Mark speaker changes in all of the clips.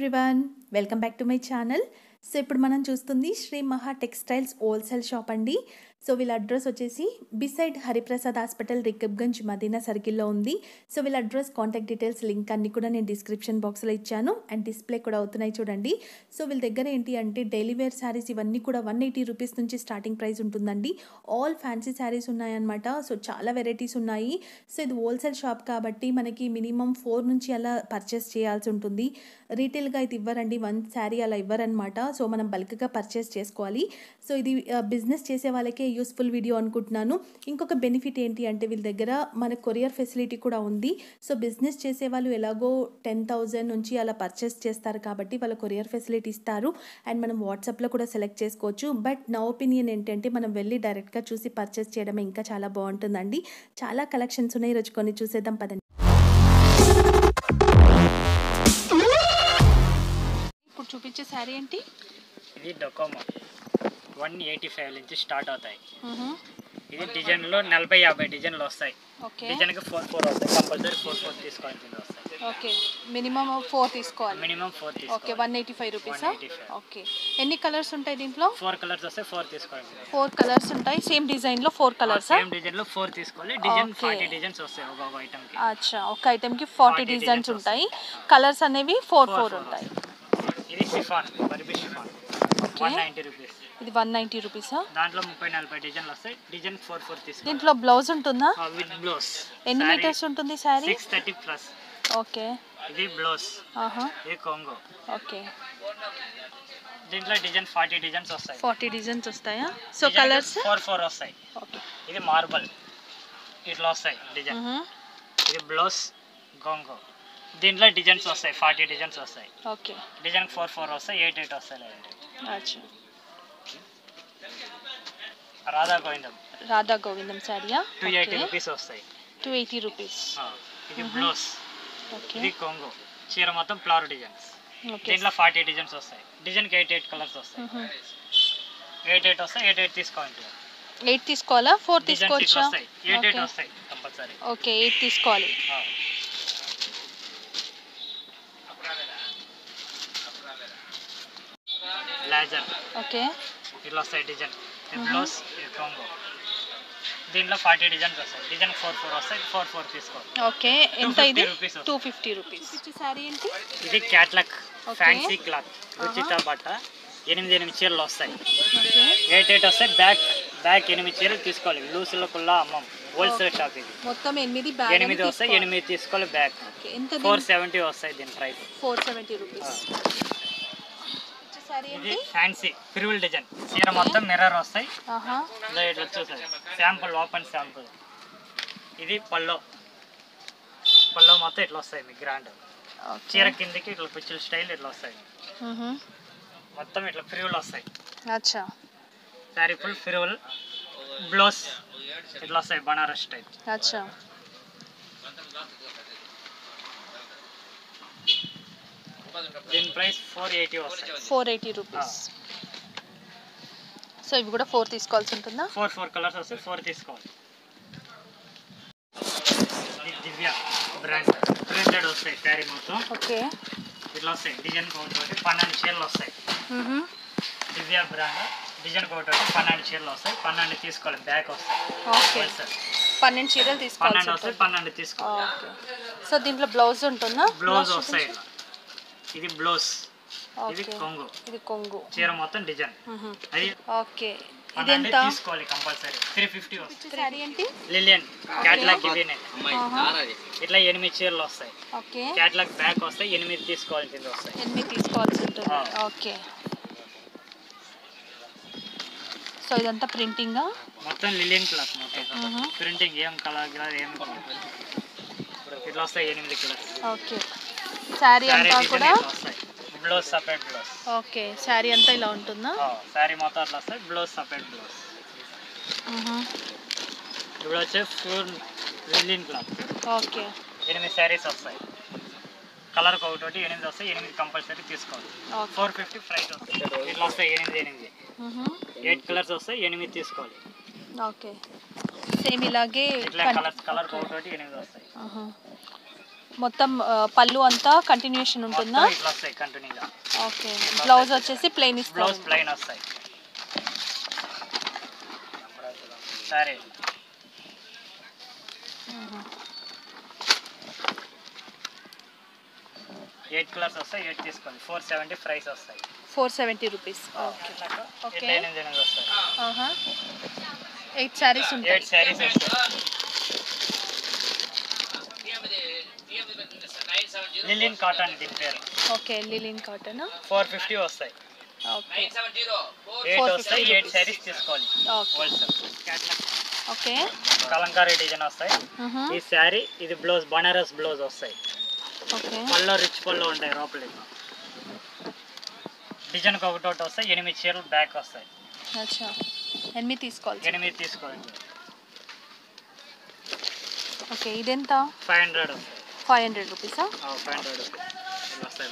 Speaker 1: Everyone welcome back to my channel so ఇప్పుడు మనం చూస్తుంది Shri Maha textiles wholesale shop అండి సో వీళ్ళ అడ్రస్ వచ్చేసి బిసైడ్ హరిప్రసాద్ హాస్పిటల్ రికబ్గంజ్ మదీనా సర్కిల్లో ఉంది సో వీళ్ళ అడ్రస్ కాంటాక్ట్ డీటెయిల్స్ లింక్ అన్ని కూడా నేను డిస్క్రిప్షన్ బాక్స్లో ఇచ్చాను అండ్ డిస్ప్లే కూడా అవుతున్నాయి చూడండి సో వీళ్ళ దగ్గర ఏంటి అంటే డైలీ వేర్ శారీస్ ఇవన్నీ కూడా వన్ ఎయిటీ రూపీస్ నుంచి స్టార్టింగ్ ప్రైస్ ఉంటుందండి ఆల్ ఫ్యాన్సీ శారీస్ ఉన్నాయన్నమాట సో చాలా వెరైటీస్ ఉన్నాయి సో ఇది హోల్సేల్ షాప్ కాబట్టి మనకి మినిమం ఫోర్ నుంచి అలా పర్చేస్ చేయాల్సి ఉంటుంది రీటైల్గా అయితే ఇవ్వరండి వన్ శారీ అలా ఇవ్వరనమాట సో మనం బల్క్గా పర్చేస్ చేసుకోవాలి సో ఇది బిజినెస్ చేసే వాళ్ళకే యూస్ఫుల్ వీడియో అనుకుంటున్నాను ఇంకొక బెనిఫిట్ ఏంటి అంటే వీళ్ళ దగ్గర మన కొరియర్ ఫెసిలిటీ కూడా ఉంది సో బిజినెస్ చేసే వాళ్ళు ఎలాగో టెన్ థౌజండ్ నుంచి అలా పర్చేస్ చేస్తారు కాబట్టి వాళ్ళ కొరియర్ ఫెసిలిటీ ఇస్తారు అండ్ మనం వాట్సాప్లో కూడా సెలెక్ట్ చేసుకోవచ్చు బట్ నా ఒపీనియన్ ఏంటంటే మనం వెళ్ళి డైరెక్ట్గా చూసి పర్చేస్ చేయడమే ఇంకా చాలా బాగుంటుందండి చాలా కలెక్షన్స్ ఉన్నాయి ఈరోజు కొన్ని చూసేద్దాం పదండి ఇప్పుడు చూపించే శారీ ఏంటి
Speaker 2: ఇది డొకోమో వన్ ఎయిటీ ఫైవ్ నుంచి స్టార్ట్ అవుతాయి ఇది డిజైన్లో నలభై యాభై డిజైన్లు వస్తాయి
Speaker 1: ఓకే
Speaker 2: డిజైన్కి ఫోర్ ఫోర్ వస్తాయి కంపల్సరీ ఫోర్ ఫోర్ తీసుకోవాల్సింది వస్తాయి
Speaker 1: ఓకే మినిమం ఫోర్ తీసుకోవాలి
Speaker 2: మినిమం ఫోర్
Speaker 1: ఓకే
Speaker 2: తీసుకోవాలి
Speaker 1: వన్ ఎయిటీ ఫైవ్ రూపీసా
Speaker 2: 185.
Speaker 1: ఓకే ఎన్ని కలర్స్ ఉంటాయి దీంట్లో
Speaker 2: ఫోర్ కలర్స్ వస్తే ఫోర్ తీసుకోవాలి
Speaker 1: ఫోర్ కలర్స్ ఉంటాయి సేమ్ డిజైన్లో ఫోర్ కలర్సా
Speaker 2: సేమ్ డిజైన్లో ఫోర్ తీసుకోవాలి డిజైన్
Speaker 1: Okay.
Speaker 2: ఫార్టీ డిజైన్స్ వస్తాయి ఒక ఐటమ్కి
Speaker 1: అచ్చా ఒక ఐటెంకి ఫార్టీ
Speaker 2: 40
Speaker 1: డిజైన్స్
Speaker 2: designs
Speaker 1: ఉంటాయి కలర్స్ అనేవి ఫోర్
Speaker 2: Four,
Speaker 1: ఫోర్
Speaker 2: four
Speaker 1: ఉంటాయి
Speaker 2: ఇది chiffon Barbie chiffon
Speaker 1: okay
Speaker 2: one ninety rupees
Speaker 1: ఇది వన్ నైంటీ రూపీసా
Speaker 2: దాంట్లో ముప్పై నలభై డిజైన్లు వస్తాయి డిజైన్ ఫోర్ ఫోర్ తీసుకోవాలి
Speaker 1: దీంట్లో బ్లౌజ్ ఉంటుందా
Speaker 2: విత్ బ్లౌజ్
Speaker 1: ఎన్ని మీటర్స్ ఉంటుంది sari
Speaker 2: six thirty plus
Speaker 1: okay
Speaker 2: ఇది బ్లౌజ్
Speaker 1: ఆహా
Speaker 2: ఇది కొంగో
Speaker 1: ఓకే
Speaker 2: దీంట్లో డిజైన్ ఫార్టీ డిజైన్స్ వస్తాయి
Speaker 1: ఫార్టీ డిజైన్స్ వస్తాయా సో కలర్స్
Speaker 2: ఫోర్ ఫోర్ వస్తాయి
Speaker 1: ఓకే
Speaker 2: ఇది మార్బల్ ఇట్లా వస్తాయి డిజైన్ ఇది బ్లౌజ్ గొంగో దీంట్లో డిజైన్స్ వస్తాయి ఫార్టీ డిజైన్స్ వస్తాయి
Speaker 1: ఓకే
Speaker 2: డిజైన్ ఫోర్ ఫోర్ వస్తాయి ఎయిట్ ఎయిట్ వస్తాయి లేదంటే
Speaker 1: అచ్చా
Speaker 2: రాధా గోవిందం
Speaker 1: రాధా గోవిందం శారీయా
Speaker 2: టూ ఎయిటీ రూపీస్ వస్తాయి
Speaker 1: టూ ఎయిటీ రూపీస్
Speaker 2: ఆ, ఇది బ్లౌజ్
Speaker 1: ఓకే
Speaker 2: ఇది కొంగో చీర మొత్తం ఫ్లవర్ డిజైన్స్
Speaker 1: ఓకే
Speaker 2: దీంట్లో ఫార్టీ డిజైన్స్ వస్తాయి డిజైన్కి ఎయిట్ ఎయిట్ కలర్స్ వస్తాయి ఎయిట్ ఎయిట్ వస్తాయి ఎయిట్ ఎయిట్ తీసుకోవాలి
Speaker 1: ఎయిట్ తీసుకోవాలా ఫోర్
Speaker 2: డిజైన్స్ ఇట్లా
Speaker 1: తీసుకోవచ్చా
Speaker 2: వస్తాయి ఎయిట్ ఎయిట్
Speaker 1: ఓకే
Speaker 2: వస్తాయి కంపల్సరీ
Speaker 1: ఓకే ఎయిట్ తీసుకోవాలి
Speaker 2: లేజర్
Speaker 1: ఓకే
Speaker 2: ఇట్లా వస్తాయి డిజైన్ బ్లౌజ్ కొంగో దీంట్లో ఫార్టీ డిజైన్స్ వస్తాయి డిజైన్ ఫోర్ ఫోర్ వస్తాయి ఫోర్ ఫోర్ తీసుకోవాలి
Speaker 1: ఓకే ఎంత
Speaker 2: 250
Speaker 1: ఇది
Speaker 2: rupees వస్తుంది.
Speaker 1: టూ ఫిఫ్టీ రూపీస్ శారీ ఏంటి
Speaker 2: ఇది catalogue
Speaker 1: Okay.
Speaker 2: Fancy cloth Ruchita బట్ట ఎనిమిది ఎనిమిది చీరలు వస్తాయి
Speaker 1: ఓకే
Speaker 2: ఎయిట్ ఎయిట్ వస్తాయి బ్యాక్ బ్యాక్ ఎనిమిది చీరలు తీసుకోవాలి లూసులో కుల్లా అమ్మం హోల్సేల్ షాప్ ఇది
Speaker 1: మొత్తం ఎనిమిది బ్యాగ్
Speaker 2: ఎనిమిది వస్తాయి ఎనిమిది తీసుకోవాలి బ్యాక్
Speaker 1: ఓకే ఎంత
Speaker 2: ఫోర్ సెవెంటీ వస్తాయి దీని price
Speaker 1: four seventy rupees sari
Speaker 2: ఇది
Speaker 1: ఏంటి
Speaker 2: ఫ్యాన్సీ ఫిరువుల్ డిజైన్ చీర మొత్తం మిర్రర్ వస్తాయి
Speaker 1: ఆహా
Speaker 2: ఇలా ఇట్లా వచ్చేసాయి శాంపుల్ ఓపెన్ శాంపుల్ ఇది పల్లో పల్లో మొత్తం ఇట్లా వస్తాయి మీకు గ్రాండ్
Speaker 1: ఓకే
Speaker 2: చీర కిందకి ఇట్లా పిచ్చుల స్టైల్ ఇట్లా వస్తాయి మొత్తం ఇట్లా ఫ్రివుల్ వస్తాయి
Speaker 1: అచ్చా
Speaker 2: శారీ ఫుల్ ఫ్రివుల్ బ్లౌజ్ ఇట్లా వస్తాయి బనారస్ టైప్
Speaker 1: అచ్చా
Speaker 2: దీని ప్రైస్ ఫోర్ ఎయిటీ వస్తాయి
Speaker 1: ఫోర్ ఎయిటీ రూపీస్ సో ఇవి కూడా ఫోర్ తీసుకోవాల్సి ఉంటుందా
Speaker 2: ఫోర్ ఫోర్ కలర్స్ వస్తాయి ఫోర్ తీసుకోవాలి ఇది దివ్య బ్రాండ్ ప్రింటెడ్ వస్తాయి శారీ మొత్తం
Speaker 1: ఓకే
Speaker 2: ఇట్లా వస్తాయి డిజైన్ ఒకటి పన్నెండు చీరలు వస్తాయి దివ్య బ్రాండ్ డిజైన్ ఒకటి పన్నెండు చీరలు వస్తాయి పన్నెండు తీసుకోవాలి బ్యాక్ వస్తాయి
Speaker 1: ఓకే
Speaker 2: హోల్సేల్
Speaker 1: పన్నెండు చీరలు తీసుకోవాల్సి
Speaker 2: పన్నెండు వస్తాయి
Speaker 1: ఉంటుంది
Speaker 2: పన్నెండు తీసుకోవాలి
Speaker 1: ఓకే సో దీంట్లో బ్లౌజ్ ఉంటుందా
Speaker 2: బ్లౌజ్
Speaker 1: చూపించు.
Speaker 2: వస్తాయి ఇట్లా ఇది బ్లౌజ్ ఇది
Speaker 1: ఓకే
Speaker 2: కొంగు
Speaker 1: ఇది కొంగు
Speaker 2: చీర మొత్తం డిజైన్
Speaker 1: మ్మ్.
Speaker 2: అది
Speaker 1: ఓకే ఇది
Speaker 2: పన్నెండు
Speaker 1: ఎంత
Speaker 2: తీసుకోవాలి కంపల్సరీ త్రీ ఫిఫ్టీ వస్తాయి
Speaker 1: శారీ ఏంటి
Speaker 2: లిలియన్ క్యాట్లాగ్ ఇవినే
Speaker 1: ఆహా.
Speaker 2: ఇట్లా ఎనిమిది చీరలు వస్తాయి
Speaker 1: ఓకే
Speaker 2: క్యాట్లాగ్ బ్యాక్ వస్తాయి ఎనిమిది తీసుకోవాల్సింది వస్తాయి
Speaker 1: ఎనిమిది తీసుకోవాల్సి ఉంటుంది
Speaker 2: ఆ.
Speaker 1: ఓకే సో ఇదంతా ప్రింటింగా
Speaker 2: మొత్తం లిలియన్ క్లాత్ మొత్తం
Speaker 1: మ్మ్.
Speaker 2: ప్రింటింగ్ ఏం కలర్ గిలర్ ఏం ఇట్లా వస్తాయి ఎనిమిది కలర్స్
Speaker 1: ఓకే శారీ అంతా కూడా
Speaker 2: వస్తాయి blouse separate blouse
Speaker 1: okay sari అంతా ఇలా ఉంటుందా
Speaker 2: శారీ మొత్తం అట్లా వస్తాయి బ్లౌజ్ సపరేట్ బ్లౌజ్
Speaker 1: మ్మ్.
Speaker 2: ఇప్పుడు వచ్చే ఫుల్ లిలియన్ క్లాత్
Speaker 1: ఓకే
Speaker 2: ఎనిమిది శారీస్ వస్తాయి కలర్ ఒకటి ఎనిమిది వస్తాయి ఎనిమిది కంపల్సరీ తీసుకోవాలి
Speaker 1: ఓకే
Speaker 2: ఫోర్ ఫిఫ్టీ ప్రైస్ వస్తాయి ఇట్లా వస్తాయి ఎనిమిది ఎనిమిది
Speaker 1: మ్మ్.
Speaker 2: ఎయిట్ కలర్స్ వస్తాయి ఎనిమిది తీసుకోవాలి
Speaker 1: ఓకే సేమ్ ఇలాగే
Speaker 2: ఇట్లా
Speaker 1: కన్-
Speaker 2: కలర్స్ కలర్ ఒకటి ఎనిమిది వస్తాయి
Speaker 1: ఆహా. మొత్తం ఆ, పళ్ళు అంతా కంటిన్యూషన్ ఉంటుందా
Speaker 2: మొత్తం ఇట్లా వస్తాయి కంటిన్యూగా
Speaker 1: ఓకే బ్లౌజ్ వచ్చేసి ప్లెయిన్ ఇస్తారు
Speaker 2: బ్లౌజ్ ప్లెయిన్ వస్తాయి సరే ఎయిట్ కలర్స్ వస్తాయి ఎయిట్ తీసుకోండి ఫోర్ సెవెంటీ ప్రైస్ వస్తాయి
Speaker 1: four seventy rupees okay okay
Speaker 2: eight ఎనిమిది వస్తాయి
Speaker 1: ఎయిట్ శారీస్ ఉంటాయి
Speaker 2: ఎయిట్ శారీస్ వస్తాయి లిలిన్ కాటన్ దీని పేరు
Speaker 1: okay linen cotton
Speaker 2: four fifty వస్తాయి
Speaker 1: ఓకే
Speaker 2: ఎయిట్ వస్తాయి ఎయిట్ శారీస్ తీసుకోవాలి
Speaker 1: okay
Speaker 2: wholesale
Speaker 1: okay
Speaker 2: Kalamkari design వస్తాయి ఈ శారీ ఇది బ్లౌజ్ బనారస్ బ్లౌజ్ వస్తాయి
Speaker 1: ఓకే
Speaker 2: పళ్ళు రిచ్ పళ్ళు ఉంటాయి లోపలి డిజైన్కి ఒకటి ఒకటి వస్తాయి ఎనిమిది చీరలు బ్యాక్ వస్తాయి
Speaker 1: అచ్చా ఎనిమిది తీసుకోవాలి
Speaker 2: ఎనిమిది తీసుకోండి
Speaker 1: ఓకే ఇదెంత
Speaker 2: ఫైవ్ హండ్రెడ్ వస్తాయి
Speaker 1: ఫైవ్ హండ్రెడ్ రూపీసా
Speaker 2: ఫైవ్ హండ్రెడ్ వస్తాయి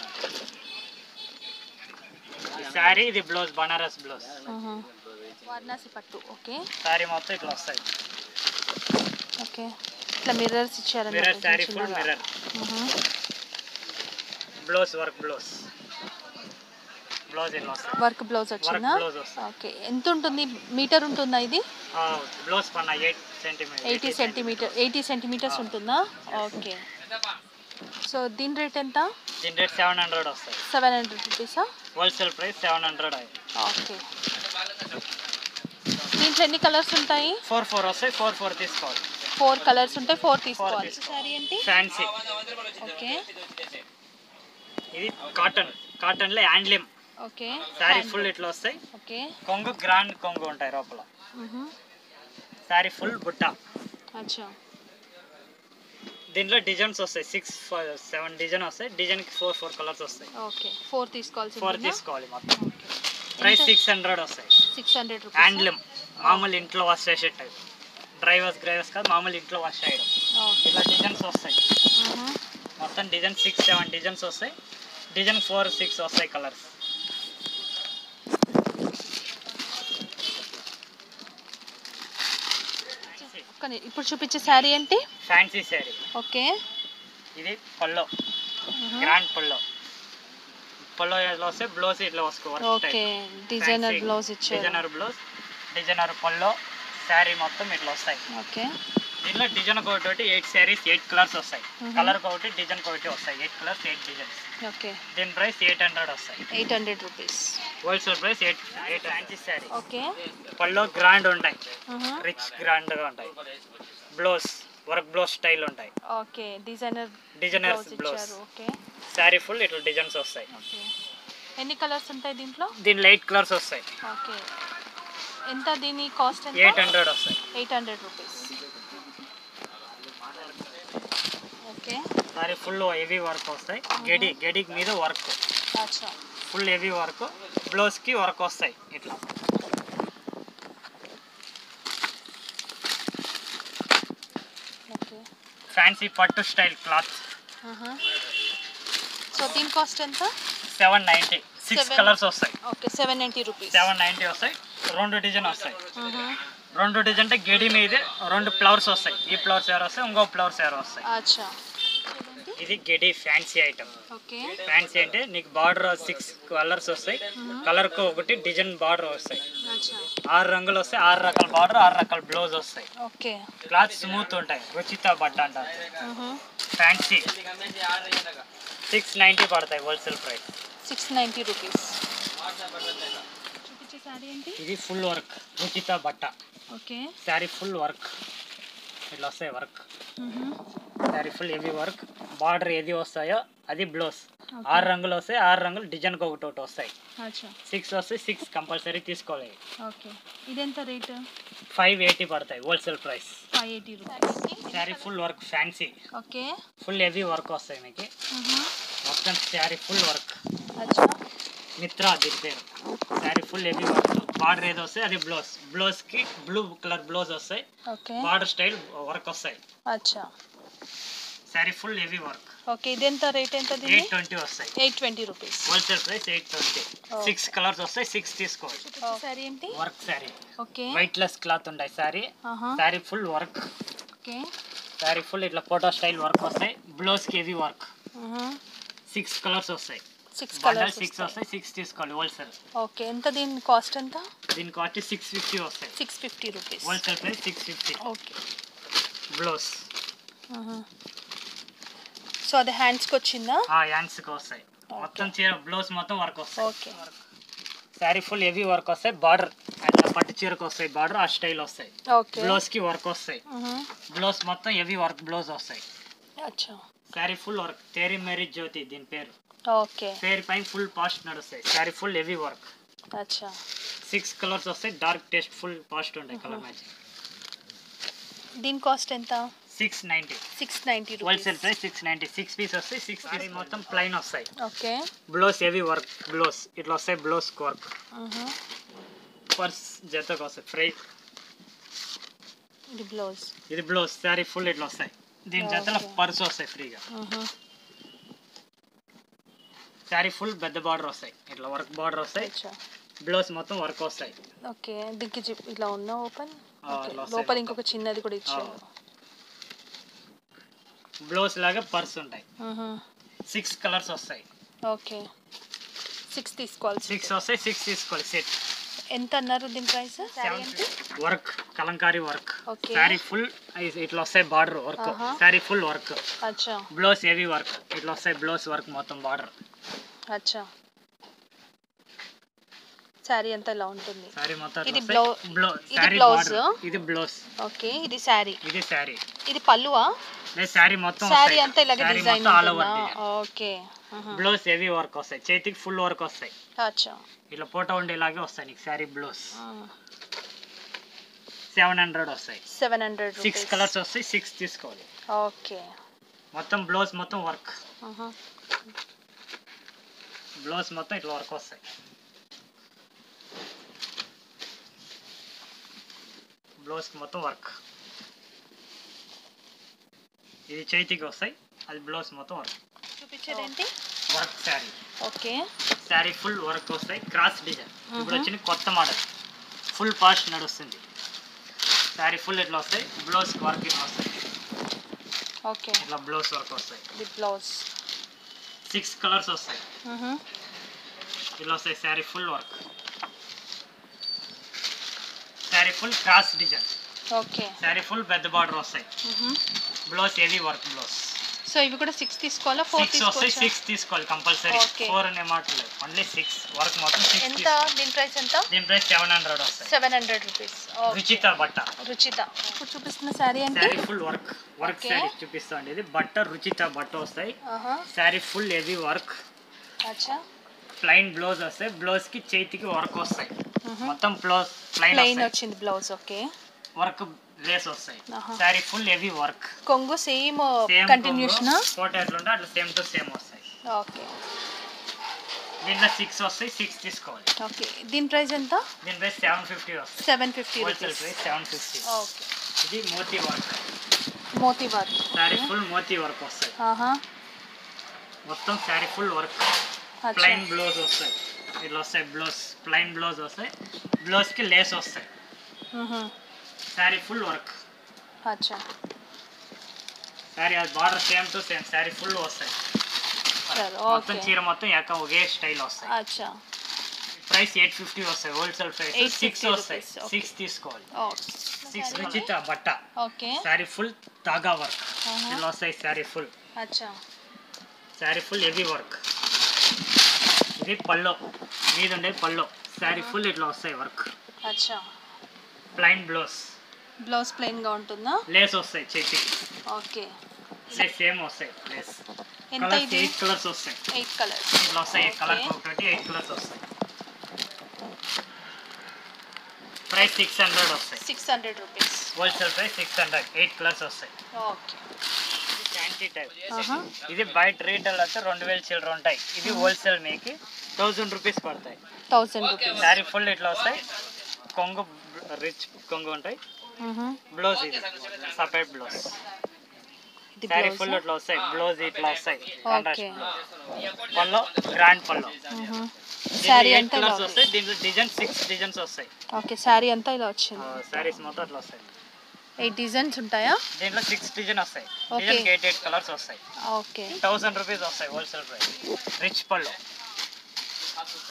Speaker 2: ఈ శారీ ఇది బ్లౌజ్ బనారస్ బ్లౌజ్
Speaker 1: వారణాసి పట్టు ఓకే
Speaker 2: శారీ మొత్తం ఇట్లా వస్తాయి
Speaker 1: ఓకే ఇట్లా మిర్రర్స్
Speaker 2: మిర్రర్ శారీ
Speaker 1: ఇచ్చారన్నమాట
Speaker 2: ఫుల్
Speaker 1: చిన్నగా.
Speaker 2: మిర్రర్
Speaker 1: మ్మ్.
Speaker 2: బ్లౌజ్ వర్క్ బ్లౌజ్ బ్లౌజ్ ఇట్లా వస్తాయి
Speaker 1: వర్క్ బ్లౌజ్ వచ్చిందా
Speaker 2: బ్లౌజ్ వస్తుంది.
Speaker 1: ఓకే ఎంత ఉంటుంది మీటర్ ఉంటుందా ఇది
Speaker 2: బ్లౌజ్ పన్న eight centimetre
Speaker 1: eighty centimetre eighty centimetres ఉంటుందా ఓకే సో దీని రేట్ ఎంత
Speaker 2: దీని రేట్ సెవెన్ హండ్రెడ్ వస్తాయి
Speaker 1: సెవెన్ హండ్రెడ్ రూపీసా
Speaker 2: wholesale price seven hundred
Speaker 1: okay దీంట్లో ఎన్ని కలర్స్ ఉంటాయి
Speaker 2: ఫోర్ ఫోర్ వస్తాయి ఫోర్ ఫోర్ తీసుకోవాలి
Speaker 1: ఫోర్ కలర్స్ ఉంటాయి ఫోర్ తీసుకోవాలి
Speaker 2: తీసుకోవాలి.
Speaker 1: సారీ ఏంటి
Speaker 2: ఫ్యాన్సీ
Speaker 1: ఓకే
Speaker 2: ఇది కాటన్ కాటన్లో హ్యాండ్లూమ్
Speaker 1: ఓకే
Speaker 2: శారీ ఫుల్ ఇట్లా వస్తాయి
Speaker 1: ఓకే
Speaker 2: కొంగు గ్రాండ్ కొంగు ఉంటాయి లోపల శారీ ఫుల్ బుట్ట
Speaker 1: అచ్చా
Speaker 2: దీంట్లో డిజైన్స్ వస్తాయి సిక్స్ సెవెన్ డిజైన్ వస్తాయి డిజైన్కి ఫోర్ ఫోర్ కలర్స్ వస్తాయి
Speaker 1: ఓకే ఫోర్ తీసుకోవాల్సి
Speaker 2: ఫోర్ తీసుకోవాలి మొత్తం ప్రైస్ సిక్స్ హండ్రెడ్ వస్తాయి
Speaker 1: సిక్స్ హండ్రెడ్ రూపీస్
Speaker 2: హ్యాండ్లూమ్ మామూలు ఇంట్లో వాష్ చేసే టైప్ డ్రైవర్స్ డ్రైవర్స్ కాదు మామూలు ఇంట్లో వాష్ చేయడం
Speaker 1: ఓకే
Speaker 2: ఇట్లా డిజైన్స్ వస్తాయి మొత్తం డిజైన్ సిక్స్ సెవెన్ డిజైన్స్ వస్తాయి డిజైన్ ఫోర్ సిక్స్ వస్తాయి కలర్స్
Speaker 1: కానీ ఇప్పుడు చూపించే శారీ ఏంటి
Speaker 2: ఫ్యాన్సీ శారీ
Speaker 1: ఓకే
Speaker 2: ఇది పల్లో గ్రాండ్ పల్లో పల్లో ఇట్లా వస్తే బ్లౌజ్ ఇట్లా వస్తుంది
Speaker 1: ఓకే డిజైనర్ బ్లౌజ్ ఇచ్చారు
Speaker 2: designer blouse designer pallu sari మొత్తం ఇట్లా వస్తాయి
Speaker 1: ఓకే
Speaker 2: దీనిలో డిజైన్ ఒకటి ఎయిట్ శారీస్ ఎయిట్ కలర్స్ వస్తాయి
Speaker 1: Mhm.
Speaker 2: కలర్ ఒకటి డిజైన్ ఒకటి వస్తాయి eight colours eight designs
Speaker 1: okay
Speaker 2: దీని ప్రైస్ ఎయిట్ హండ్రెడ్ వస్తాయి
Speaker 1: eight hundred rupees
Speaker 2: wholesale price eight eight fancy sari
Speaker 1: okay
Speaker 2: pallu grand ఉంటాయి రిచ్ గ్రాండ్గా ఉంటాయి బ్లౌజ్ వర్క్ బ్లౌజ్ స్టైల్ ఉంటాయి
Speaker 1: okay designer
Speaker 2: designers
Speaker 1: blouse
Speaker 2: blouse
Speaker 1: ఇచ్చారు ఓకే
Speaker 2: శారీ ఫుల్ ఇట్లా డిజైన్స్ వస్తాయి
Speaker 1: okay ఎన్ని కలర్స్ ఉంటాయి దీంట్లో
Speaker 2: దీని లైట్ కలర్స్ వస్తాయి
Speaker 1: ఓకే ఎంత దీని కాస్ట్ ఎంత
Speaker 2: ఎయిట్ హండ్రెడ్ వస్తాయి
Speaker 1: eight hundred rupees okay
Speaker 2: sari full heavy work వస్తాయి గడి గడి మీద వర్క్
Speaker 1: అచ్చా
Speaker 2: ఫుల్ హెవీ వర్క్ బ్లౌజ్కి వర్క్ వస్తాయి ఇట్లా
Speaker 1: ఓకే
Speaker 2: ఫ్యాన్సీ పట్టు స్టైల్ క్లాత్
Speaker 1: సో దీని కాస్ట్ ఎంత
Speaker 2: seven ninety six
Speaker 1: Seven.
Speaker 2: Colours వస్తాయి
Speaker 1: okay seven ninety rupees
Speaker 2: seven ninety వస్తాయి రెండు డిజైన్ వస్తాయి రెండు డిజైన్ అంటే గడి మీద రెండు ఫ్లవర్స్ వస్తాయి ఈ ఫ్లవర్స్ ఎవరు వస్తాయి ఇంకో ఫ్లవర్స్ ఎవరు వస్తాయి
Speaker 1: అచ్చా
Speaker 2: ఇది గడి ఫ్యాన్సీ ఐటమ్
Speaker 1: ఓకే
Speaker 2: ఫ్యాన్సీ అంటే నీకు బార్డర్ సిక్స్ కలర్స్ వస్తాయి కలర్కి ఒకటి డిజైన్ బార్డర్ వస్తాయి
Speaker 1: అచ్చా
Speaker 2: ఆరు రంగులు వస్తాయి ఆరు రకాల బార్డర్ ఆరు రకాల బ్లౌజ్ వస్తాయి
Speaker 1: ఓకే
Speaker 2: క్లాత్ స్మూత్ ఉంటాయి రుచిత బట్ట అంటారు ఫ్యాన్సీ సిక్స్ నైంటీ పడతాయి wholesale price
Speaker 1: six ninety rupees చూపించే శారీ ఏంటి
Speaker 2: ఇది ఫుల్ వర్క్ రుచిత బట్ట
Speaker 1: ఓకే
Speaker 2: శారీ ఫుల్ వర్క్ ఇట్లా వస్తాయి work sari full heavy work border ఏది వస్తాయో అది బ్లౌజ్ ఆరు రంగులు వస్తాయి ఆరు రంగులు డిజైన్కి ఒకటి ఒకటి వస్తాయి
Speaker 1: అచ్చా
Speaker 2: సిక్స్ వస్తాయి సిక్స్ కంపల్సరీ తీసుకోవాలి
Speaker 1: ఓకే ఇదెంత రేట్
Speaker 2: ఫైవ్ ఎయిటీ పడతాయి wholesale price
Speaker 1: five eighty rupees
Speaker 2: sari full work fancy
Speaker 1: okay
Speaker 2: full heavy work వస్తాయి మీకు మొత్తం శారీ ఫుల్ వర్క్
Speaker 1: అచ్చా
Speaker 2: మిత్రా దీని పేరు sari full heavy work border ఏది వస్తాయి అది బ్లౌజ్ బ్లౌజ్కి బ్లూ కలర్ బ్లౌజ్ వస్తాయి
Speaker 1: ఓకే
Speaker 2: బార్డర్ స్టైల్ వర్క్ వస్తాయి
Speaker 1: అచ్చా
Speaker 2: sari full heavy work
Speaker 1: okay ఇదెంత రేట్ ఎంత దీని
Speaker 2: ఎయిట్ ట్వంటీ వస్తాయి
Speaker 1: eight twenty rupees
Speaker 2: wholesale price eight twenty
Speaker 1: Oh.
Speaker 2: Six colours వస్తాయి సిక్స్ తీసుకోవాలి
Speaker 1: శారీ ఏంటి
Speaker 2: work sari
Speaker 1: okay
Speaker 2: white lace cloth ఉంటాయి శారీ
Speaker 1: ఆహా
Speaker 2: sari full work
Speaker 1: okay
Speaker 2: sari full ఇట్లా ఫోటో స్టైల్ వర్క్ వస్తాయి బ్లౌజ్కి హెవీ వర్క్ సిక్స్ కలర్స్ వస్తాయి
Speaker 3: సిక్స్
Speaker 2: బండల్
Speaker 3: కలర్స్
Speaker 2: సిక్స్ వస్తాయి సిక్స్ తీసుకోవాలి హోల్సేల్
Speaker 3: ఓకే ఎంత దీని కాస్ట్ ఎంత
Speaker 2: దీని కాస్ట్ సిక్స్ ఫిఫ్టీ వస్తాయి
Speaker 3: six fifty rupees
Speaker 2: wholesale price six fifty
Speaker 3: okay
Speaker 2: blouse
Speaker 3: so అది హ్యాండ్స్కి వచ్చిందా
Speaker 2: ఆ యాండ్స్కి వస్తాయి మొత్తం చీర బ్లౌజ్ మొత్తం వర్క్ వస్తాయి
Speaker 3: okay
Speaker 2: sari full heavy work వస్తాయి బార్డర్ అట్లా పట్టు చీరకు వస్తాయి బార్డర్ ఆ స్టైల్ వస్తాయి
Speaker 3: ఓకే
Speaker 2: బ్లౌజ్కి వర్క్ వస్తాయి బ్లౌజ్ మొత్తం హెవీ వర్క్ బ్లౌజ్ వస్తాయి
Speaker 3: అచ్చా
Speaker 2: శారీ ఫుల్ వర్క్ తేరీ మ్యారేజ్ జ్యోతి దీని పేరు
Speaker 3: ఓకే
Speaker 2: పేరు పైన ఫుల్ పాస్ట్ నడుస్తాయి శారీ ఫుల్ హెవీ వర్క్
Speaker 3: అచ్చా
Speaker 2: సిక్స్ కలర్స్ వస్తాయి డార్క్ టేస్ట్ ఫుల్ పాస్ట్ ఉంటాయి కలర్ మ్యాచింగ్
Speaker 3: దీని కాస్ట్ ఎంత
Speaker 2: six ninety
Speaker 3: six ninety
Speaker 2: wholesale
Speaker 3: rupees
Speaker 2: price six ninety six piece వస్తాయి సిక్స్ పీస్ మొత్తం ప్లైన్ వస్తాయి
Speaker 3: okay
Speaker 2: blouse heavy work blouse ఇట్లా వస్తాయి బ్లౌజ్ వర్క్ పర్స్ జతకు వస్తాయి ఫ్రై
Speaker 3: ఇది బ్లౌజ్
Speaker 2: ఇది బ్లౌజ్ శారీ ఫుల్ ఇట్లా వస్తాయి దీని జతలో
Speaker 3: Okay.
Speaker 2: పర్స్ వస్తాయి ఫ్రీగా శారీ ఫుల్ పెద్ద బార్డర్ వస్తాయి ఇట్లా వర్క్ బార్డర్ వస్తాయి
Speaker 3: అచ్చా
Speaker 2: బ్లౌజ్ మొత్తం వర్క్ వస్తాయి
Speaker 3: ఓకే దీనికి జిప్ ఇలా ఉందా ఓపెన్
Speaker 2: ఆ, ఇలా వస్తాయి
Speaker 3: లోపల
Speaker 2: మొత్తం.
Speaker 3: ఇంకొక చిన్నది కూడా ఇచ్చారు
Speaker 2: బ్లౌజ్ లాగా పర్స్ ఉంటాయి సిక్స్ కలర్స్ వస్తాయి
Speaker 3: ఓకే సిక్స్ తీసుకోవాలి
Speaker 2: సిక్స్ వస్తాయి సిక్స్ తీసుకోవాలి సెట్
Speaker 3: ఎంత అన్నారు దీని price
Speaker 2: work Kalamkari work
Speaker 3: Okay.
Speaker 2: Sari full ఇట్లా వస్తాయి బార్డర్ వర్క్
Speaker 3: ఆహా.
Speaker 2: శారీ ఫుల్ వర్క్
Speaker 3: అచ్చా
Speaker 2: బ్లౌజ్ హెవీ వర్క్ ఇట్లా వస్తాయి బ్లౌజ్ వర్క్ మొత్తం బార్డర్
Speaker 3: అచ్చా శారీ అంతా ఇలా ఉంటుంది
Speaker 2: శారీ మొత్తం
Speaker 3: ఇది
Speaker 2: ఇట్లా
Speaker 3: బ్లౌ-
Speaker 2: వస్తాయి. బ్లౌ-
Speaker 3: ఇది
Speaker 2: శారీ
Speaker 3: బ్లౌజ్?
Speaker 2: బార్డర్ ఇది బ్లౌజ్
Speaker 3: ఓకే ఇది శారీ
Speaker 2: ఇది శారీ
Speaker 3: ఇది పల్లువా
Speaker 2: లేదు శారీ మొత్తం
Speaker 3: శారీ
Speaker 2: వస్తాయి.
Speaker 3: అంతా ఇలాగే
Speaker 2: శారీ
Speaker 3: డిజైన్
Speaker 2: మొత్తం ఆల్ ఓవర్
Speaker 3: ఓకే ఆహా.
Speaker 2: బ్లౌజ్ హెవీ వర్క్ వస్తాయి చేతికి ఫుల్ వర్క్ వస్తాయి
Speaker 3: అచ్చా
Speaker 2: ఇట్లా ఫోటో ఉండేలాగే వస్తాయి నీకు శారీ బ్లౌజ్
Speaker 3: ఆ.
Speaker 2: సెవెన్ హండ్రెడ్ వస్తాయి
Speaker 3: సెవెన్ హండ్రెడ్
Speaker 2: సిక్స్ కలర్స్ వస్తాయి సిక్స్ తీసుకోవాలి
Speaker 3: ఓకే
Speaker 2: మొత్తం బ్లౌజ్ మొత్తం వర్క్
Speaker 3: ఆహా.
Speaker 2: బ్లౌజ్ మొత్తం ఇట్లా వర్క్ వస్తాయి బ్లౌజ్ మొత్తం వర్క్ ఇది చేతికి వస్తాయి అది బ్లౌజ్ మొత్తం వర్క్
Speaker 3: చూపించేది ఏంటి
Speaker 2: work sari
Speaker 3: okay
Speaker 2: sari full work వస్తాయి క్రాస్ డిజైన్ ఇప్పుడు
Speaker 3: Mhm.
Speaker 2: వచ్చిన కొత్త మోడల్ ఫుల్ పాస్ట్ నడుస్తుంది శారీ ఫుల్ ఇట్లా వస్తాయి బ్లౌజ్ వర్క్ ఇట్లా వస్తాయి
Speaker 3: ఓకే
Speaker 2: ఇట్లా బ్లౌజ్ వర్క్ వస్తాయి
Speaker 3: ఇది బ్లౌజ్
Speaker 2: సిక్స్ కలర్స్ వస్తాయి
Speaker 3: ఆహా.
Speaker 2: ఇట్లా వస్తాయి sari full work sari full cross design
Speaker 3: okay
Speaker 2: sari full పెద్ద బార్డర్ వస్తాయి
Speaker 3: మ్హూ.
Speaker 2: Blouse heavy work blouse
Speaker 3: so ఇవి కూడా సిక్స్ తీసుకోవాలా ఫోర్
Speaker 2: సిక్స్ వస్తాయి
Speaker 3: తీసుకోవచ్చా
Speaker 2: సిక్స్ తీసుకోవాలి కంపల్సరీ
Speaker 3: Okay.
Speaker 2: ఫోర్ అనే మాట లేదు ఓన్లీ సిక్స్ వర్క్ మొత్తం సిక్స్
Speaker 3: ఎంత దీని ప్రైస్ ఎంత
Speaker 2: దీని ప్రైస్ సెవెన్ హండ్రెడ్ వస్తాయి
Speaker 3: సెవెన్ హండ్రెడ్ రూపీస్
Speaker 2: రుచిత బట్ట
Speaker 3: రుచిత ఇప్పుడు చూపిస్తున్న శారీ అంటే
Speaker 2: sari full work work
Speaker 3: Okay.
Speaker 2: Sari చూపిస్తాండి ఇది బట్ట రుచిత బట్ట వస్తాయి
Speaker 3: ఆహా
Speaker 2: శారీ ఫుల్ హెవీ వర్క్
Speaker 3: అచ్చా
Speaker 2: ప్లైన్ బ్లౌజ్ వస్తాయి బ్లౌజ్ కి చేతికి వర్క్ వస్తాయి
Speaker 3: మ్హూ.
Speaker 2: మొత్తం బ్లౌజ్ ప్లైన్
Speaker 3: ప్లెయిన్ వచ్చింది బ్లౌజ్ ఓకే
Speaker 2: వర్క్ లేస్ వస్తాయి
Speaker 3: ఆహా.
Speaker 2: శారీ ఫుల్ హెవీ వర్క్
Speaker 3: కొంగు సేమ్
Speaker 2: సేమ్
Speaker 3: కంటిన్యూషన్
Speaker 2: ఫోటో ఎట్లుంటే అట్లా సేమ్ టు సేమ్ వస్తాయి
Speaker 3: ఓకే
Speaker 2: దీంట్లో సిక్స్ వస్తాయి సిక్స్ తీసుకోవాలి
Speaker 3: ఓకే దీని ప్రైస్ ఎంత
Speaker 2: దీని ప్రైస్ సెవెన్ ఫిఫ్టీ వస్తాయి
Speaker 3: seven fifty
Speaker 2: wholesale
Speaker 3: rupees
Speaker 2: price seven fifty
Speaker 3: okay
Speaker 2: ఇది మోతీ వర్క్
Speaker 3: మోతీ వర్క్
Speaker 2: శారీ ఫుల్ మోతీ వర్క్ వస్తాయి
Speaker 3: ఆహా
Speaker 2: మొత్తం శారీ ఫుల్ వర్క్
Speaker 3: అచ్చా
Speaker 2: ప్లైన్ బ్లౌజ్ వస్తాయి ఇట్లా వస్తాయి బ్లౌజ్ ప్లైన్ బ్లౌజ్ వస్తాయి బ్లౌజ్కి లేస్ వస్తాయి
Speaker 3: మ్హూ.
Speaker 2: శారీ ఫుల్ వర్క్
Speaker 3: అచ్చా
Speaker 2: శారీ అది border same to same sari full వస్తాయి
Speaker 3: సరే
Speaker 2: మొత్తం
Speaker 3: ఓకే
Speaker 2: చీర మొత్తం ఏక ఒకే స్టైల్ వస్తాయి
Speaker 3: అచ్చా
Speaker 2: ప్రైస్ ఎయిట్ ఫిఫ్టీ వస్తాయి హోల్సేల్ ప్రైస్
Speaker 3: 850
Speaker 2: సిక్స్ వస్తాయి
Speaker 3: rupees, okay.
Speaker 2: సిక్స్ తీసుకోవాలి
Speaker 3: ఓకే
Speaker 2: సిక్స్ రుచిత బట్ట
Speaker 3: ఓకే
Speaker 2: శారీ ఫుల్ తాగా వర్క్
Speaker 3: ఆహా.
Speaker 2: ఇట్లా వస్తాయి శారీ ఫుల్
Speaker 3: అచ్చా
Speaker 2: శారీ ఫుల్ హెవీ వర్క్ ఇది పల్లో మీద ఉండే పల్లో శారీ ఫుల్ ఇట్లా వస్తాయి వర్క్
Speaker 3: అచ్చా
Speaker 2: ప్లైన్ బ్లౌజ్
Speaker 3: బ్లౌజ్ ప్లెయిన్ గా ఉంటుందా
Speaker 2: లేస్ వస్తాయి చేతికి
Speaker 3: ఓకే
Speaker 2: సేమ్ వస్తాయి లేస్
Speaker 3: ఎంత
Speaker 2: కలర్స్
Speaker 3: ఇది
Speaker 2: ఎయిట్ కలర్స్ వస్తాయి
Speaker 3: ఎయిట్ కలర్స్
Speaker 2: ఇట్లా వస్తాయి కలర్
Speaker 3: Okay.
Speaker 2: ఒకటి ఎయిట్ కలర్స్ వస్తాయి ప్రైస్ సిక్స్ హండ్రెడ్ వస్తాయి
Speaker 3: six hundred rupees
Speaker 2: wholesale price six hundred eight colours వస్తాయి
Speaker 3: ఓకే
Speaker 2: ఫ్యాన్సీ టైప్
Speaker 3: ఆహా
Speaker 2: ఇది బయట రీటైల్ అయితే రెండు వేలు చిల్లర ఉంటాయి ఇది హోల్సేల్ మీకు థౌజండ్ రూపీస్ పడతాయి
Speaker 3: థౌసండ్ రూపీస్
Speaker 2: శారీ ఫుల్ ఇట్లా వస్తాయి కొంగు రిచ్ కొంగు ఉంటాయి బ్లౌజ్ ఇది సపరేట్ బ్లౌజ్
Speaker 3: ఇది
Speaker 2: శారీ
Speaker 3: బ్లౌజ్
Speaker 2: ఫుల్ ఇట్లా వస్తాయి బ్లౌజ్ ఇట్లా వస్తాయి
Speaker 3: okay
Speaker 2: pallu grand pallu
Speaker 3: sari
Speaker 2: eight
Speaker 3: అంతా ఇలా
Speaker 2: కలర్స్
Speaker 3: ఉంది.
Speaker 2: వస్తాయి దీంట్లో డిజైన్ సిక్స్ డిజైన్స్ వస్తాయి
Speaker 3: ఓకే శారీ అంతా ఇలా వచ్చింది
Speaker 2: శారీస్ మొత్తం అట్లా వస్తాయి
Speaker 1: ఎయిట్ డిజైన్స్ ఉంటాయా
Speaker 2: దీంట్లో సిక్స్ డిజైన్ వస్తాయి
Speaker 1: Okay.
Speaker 2: Design eight eight colours వస్తాయి
Speaker 1: ఓకే
Speaker 2: థౌసండ్ రూపీస్ వస్తాయి హోల్సేల్ ప్రైస్ రిచ్ పళ్ళు